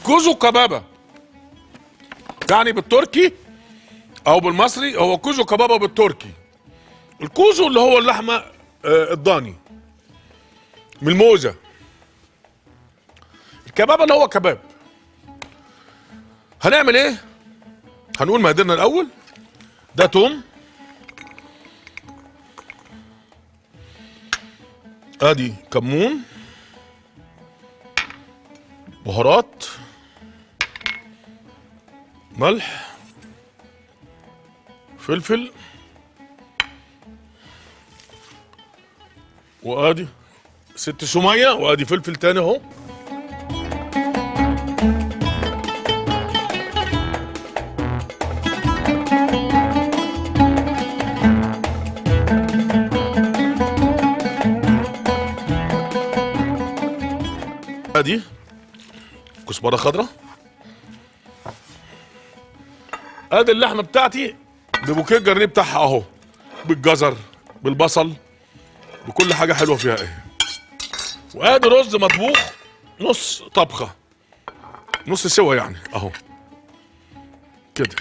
كوزو كبابه يعني بالتركي او بالمصري هو كوزو كبابه بالتركي الكوزو اللي هو اللحمه آه، الضاني من الموزه الكبابه اللي هو كباب هنعمل ايه هنقول مقاديرنا الاول ده توم ادي كمون بهارات ملح فلفل وادي ست سمية وادي فلفل تاني اهو ادي كزبره خضراء ادي اللحمه بتاعتي ببوكيه الجرنيه بتاعها اهو بالجزر بالبصل بكل حاجه حلوه فيها ايه وادي رز مطبوخ نص طبخه نص سوا يعني اهو كده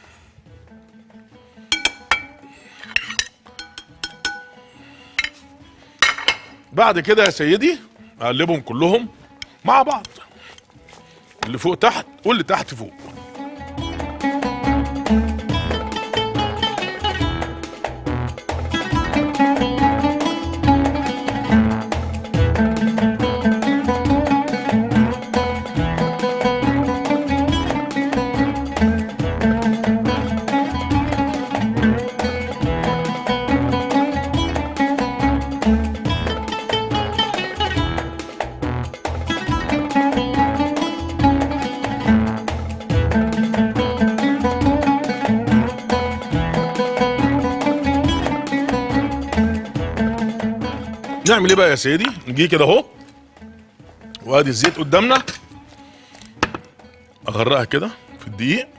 بعد كده يا سيدي اقلبهم كلهم مع بعض اللي فوق تحت واللي تحت فوق نعمل ايه بقى يا سيدي نجي كده اهو وادي الزيت قدامنا اغرقها كده في الدقيق